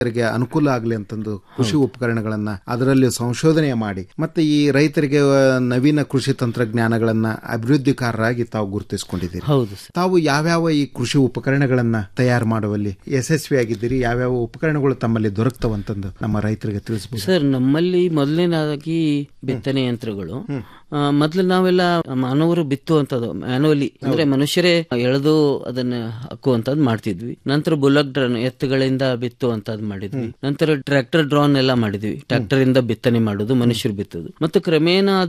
ರೈತರಿಗೆ ಅನುಕೂಲ ಆಗಲಿ ಅಂತಂದು ಕೃಷಿ ಉಪಕರಣಗಳನ್ನ ಅದರಲ್ಲಿ ಸಂಶೋಧನೆ ಮಾಡಿ ಮತ್ತೆ ಈ ರೈತರಿಗೆ ಆ, ನವೀನ ಕೃಷಿ ತಂತ್ರಜ್ಞಾನಗಳನ್ನ ಅಭಿವೃದ್ಧಿಕಾರರಾಗಿ ತಾವು ಗುರುತಿಸಿಕೊಂಡಿದ್ದೀರಿ ಹೌದು ಸರ್ ತಾವು ಯಾವ್ಯಾವ ಈ ಕೃಷಿ ಉಪಕರಣಗಳನ್ನ ತಯಾರು ಮಾಡುವಲ್ಲಿ ಯಶಸ್ವಿಯಾಗಿದ್ದೀರಿ ಯಾವ್ಯಾವ ಉಪಕರಣಗಳು ತಮ್ಮಲ್ಲಿ ದೊರಕ್ತವಂತಂದು ನಮ್ಮ ರೈತರಿಗೆ ತಿಳಿಸಬಹುದು ಸರ್ ನಮ್ಮಲ್ಲಿ ಮೊದಲನೇದಾಗಿ ಬಿತ್ತನೆ ಯಂತ್ರಗಳು ಆ, ಮೊದ್ಲು ನಾವೆಲ್ಲ ಮಾನವರು ಬಿತ್ತುವಂತದ್ದು ಮ್ಯಾನುವಲಿ ಅಂದ್ರೆ ಮನುಷ್ಯರೇ ಎಳೆದು ಅದನ್ನ ಹಾಕುವಂತದ್ದು ಮಾಡ್ತಿದ್ವಿ ನಂತರ ಬುಲಕ್ ಡ್ರನ್ ಎತ್ತುಗಳಿಂದ ಬಿತ್ತುವಂತದ್ದು ಮಾಡಿದ್ವಿ ನಂತರ ಟ್ರ್ಯಾಕ್ಟರ್ ಡ್ರಾನ್ ಎಲ್ಲ ಮಾಡಿದ್ವಿ ಟ್ರ್ಯಾಕ್ಟರ್ ಇಂದ ಬಿತ್ತನೆ ಮಾಡೋದು ಮನುಷ್ಯರು ಬಿತ್ತೋದು ಮತ್ತು ಕ್ರಮೇಣ